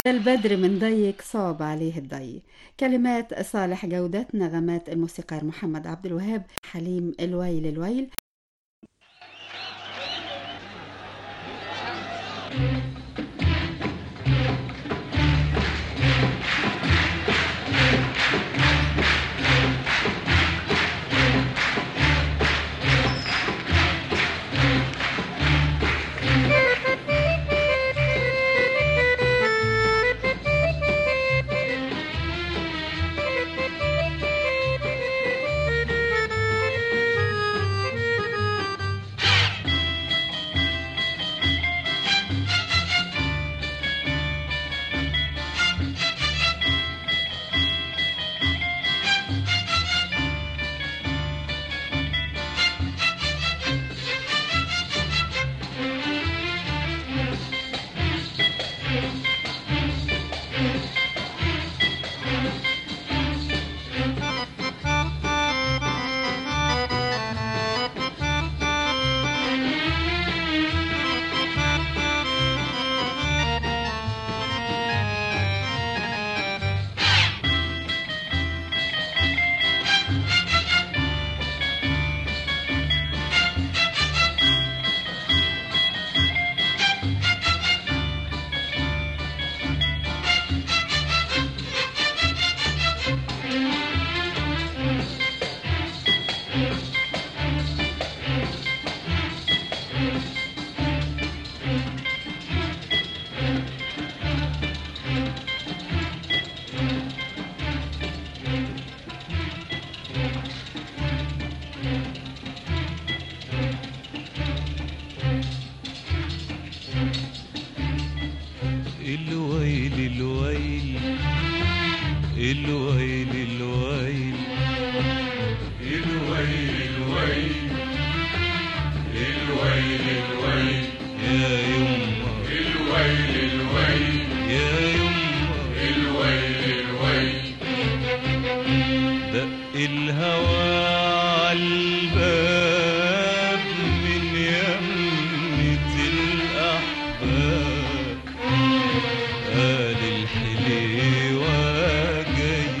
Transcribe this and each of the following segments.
البدر من ضيق صعب عليه الضي كلمات صالح جودة نغمات الموسيقار محمد عبد الوهاب حليم الويل الويل الويل الويل الويل الويل الويل الويل الويل الويل يا يما الويل الويل يا يما الويل الويل دق الهوى عالباب من يمة الأحباب قال الحليوة جاي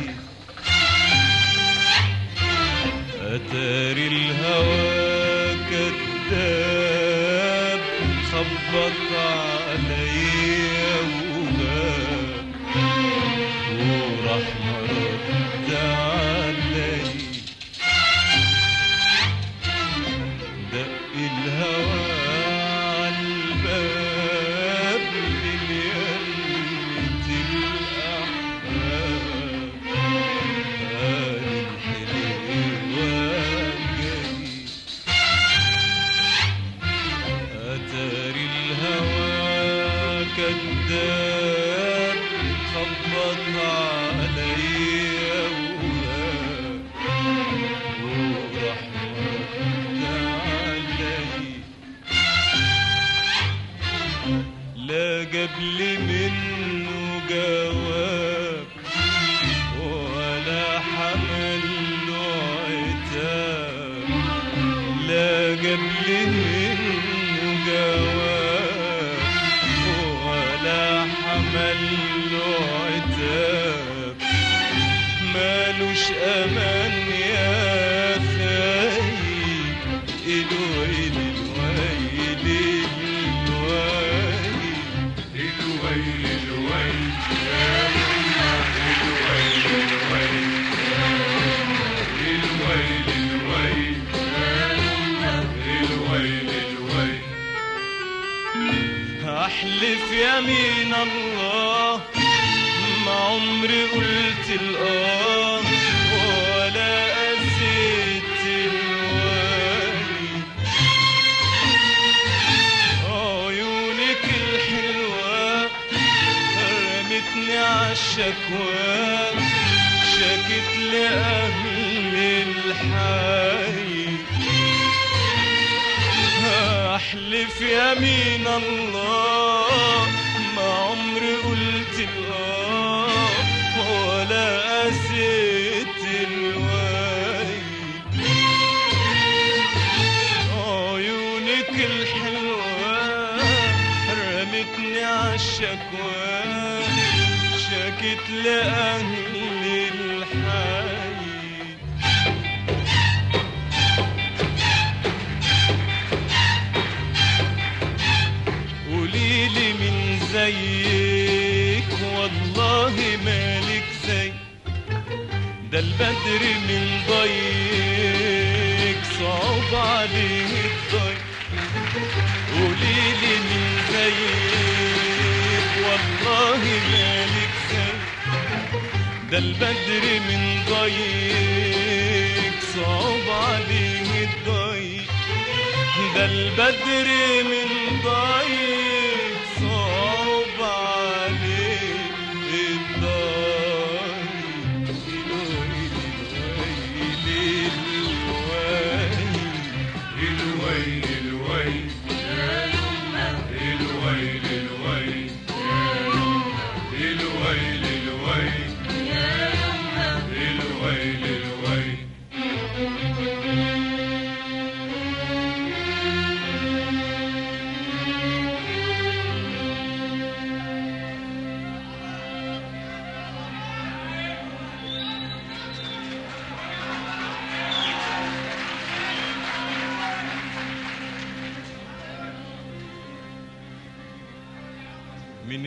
أتاري الهوى كذاب خبط عليا وغاب وراح مرد علي دق الهوى عالباب من يمة الأحباب قال الحليوة جاي أتاري الهوى كذاب خبط عليا وغاب وراح رد علي لا جاب لي منه جواب ولا حمل له عتاب لا جاب لي منه جواب ولا حمل له عتاب مالوش امان يا خايب الويل الويل الويل الويل الويل يا يما الويل الويل الويل الويل يا يما الويل الويل احلف يمين الله ما عمري قلت الآه ولا قسيت الوالي عيونك الحلوة رمتني عالشكوى شكت لأهل الحي احلف يمين الله ما عمري قلت الاه ولا قسيت الواي عيونك الحلوة رمتني عالشكوى وبكت لأهل الحي قوليلي من زيك والله مالك زي ده البدر من ضيق صعب عليه الضيق قوليلي من زيك والله مالك زي ده البدر من ضيق صعب عليه الضيق ده البدر من ضيق صعب عليه الضيق الويل الويل الويل الويل الويل الويل الويل الويل الويل الويل من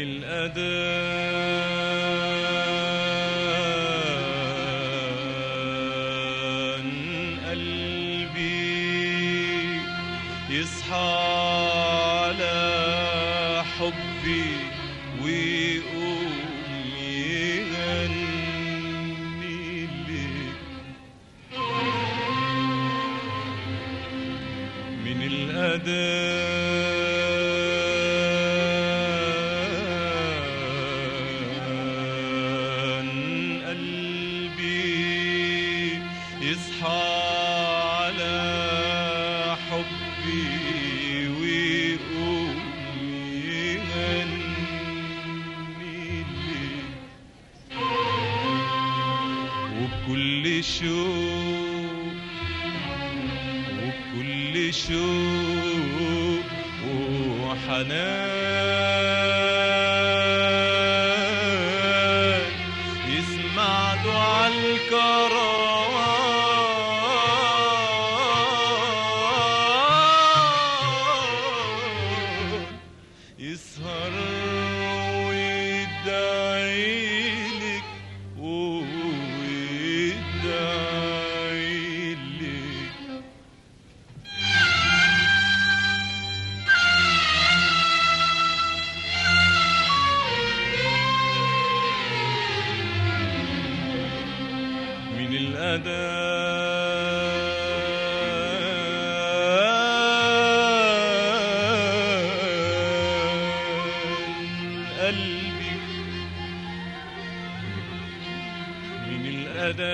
الأذان قلبي يصحى على حبي ويقوم يغني لك من الأذان قلبي يصحى على حبي ويقوم يغني لي وبكل شوق وبكل شوق وحنان يسمع دعاء الكروان يسهر ويدعيلك ويدعيلك من الأذان قلبي من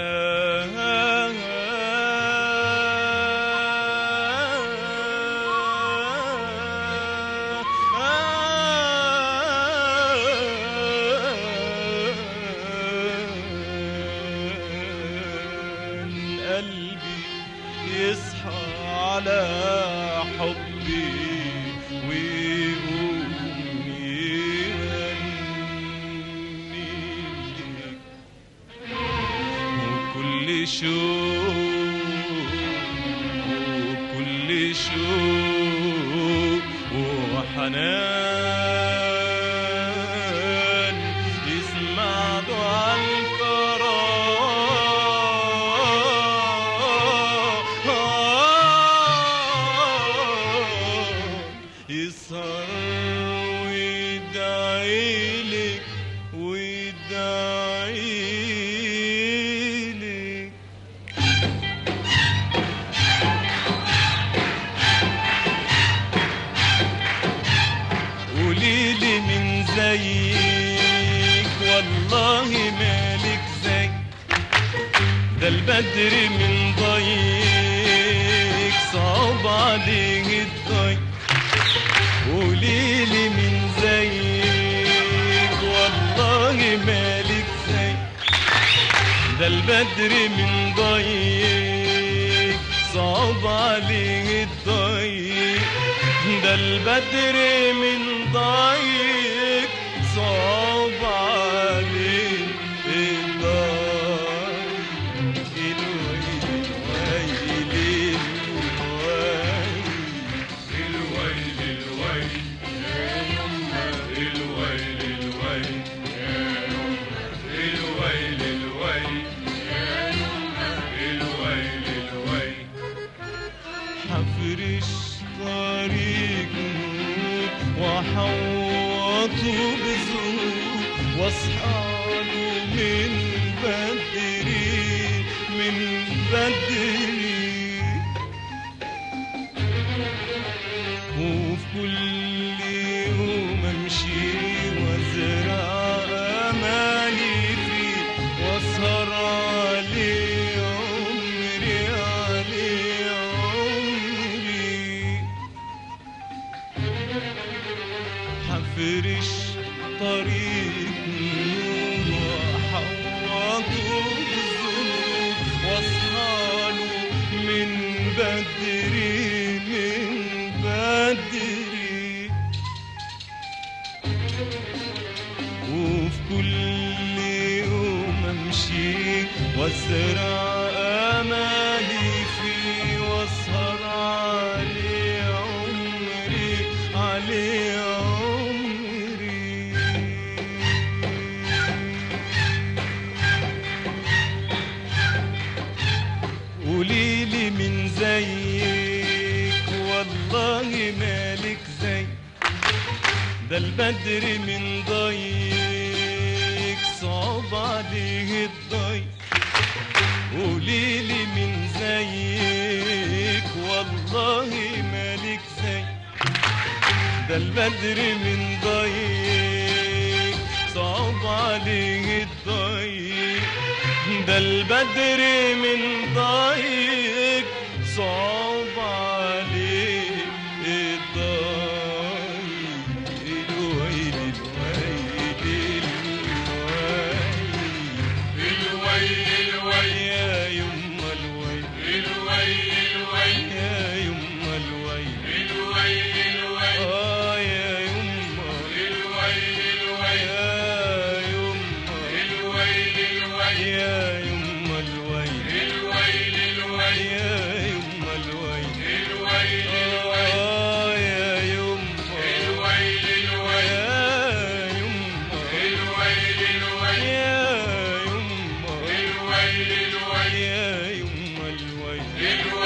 الأذان قلبي يصحى على حبي ويقوم يغني لك وكل شوق وكل شوق وحنان يسمع دعاء الكرام يسهر ويدعيلك ويدعيلك قوليلي من زيك والله مالك زي ده البدر من ضيق صعب عليه الضيق قوليلي من زيك والله مالك زي ده البدر من ضيق صعب عليه الضيق ده البدر من ضيق صعب عليه واصحابه من بدري من بدري وفي كل يوم امشي وازرع امالي فيه واسهر عليه عمري عليه عمري حفرش طريق نور وحوطه بذنوب واصحاله من بدري من بدري وفي كل يوم امشي وازرع امالي فيه واسهر عليه عمري عليه عمري قوليلي من زيك والله مالك زي ده البدر من ضيق صعب عليه الضيق قوليلي من زيك والله مالك زي ده البدر من ضيق صعب عليه الضيق ده البدر من ضيق صعب عليه الضيق الويل الويل الويل الويل الويل يا يما الويل الويل الويل يا يما الويل الويل الويل اه يا يما الويل الويل يا يما الويل الويل يا يما الويل الويل الويل يا يما الويل الويل آه يا يما الويل الويل يا يما الويل الويل يا يما الويل الويل يا يما الويل الويل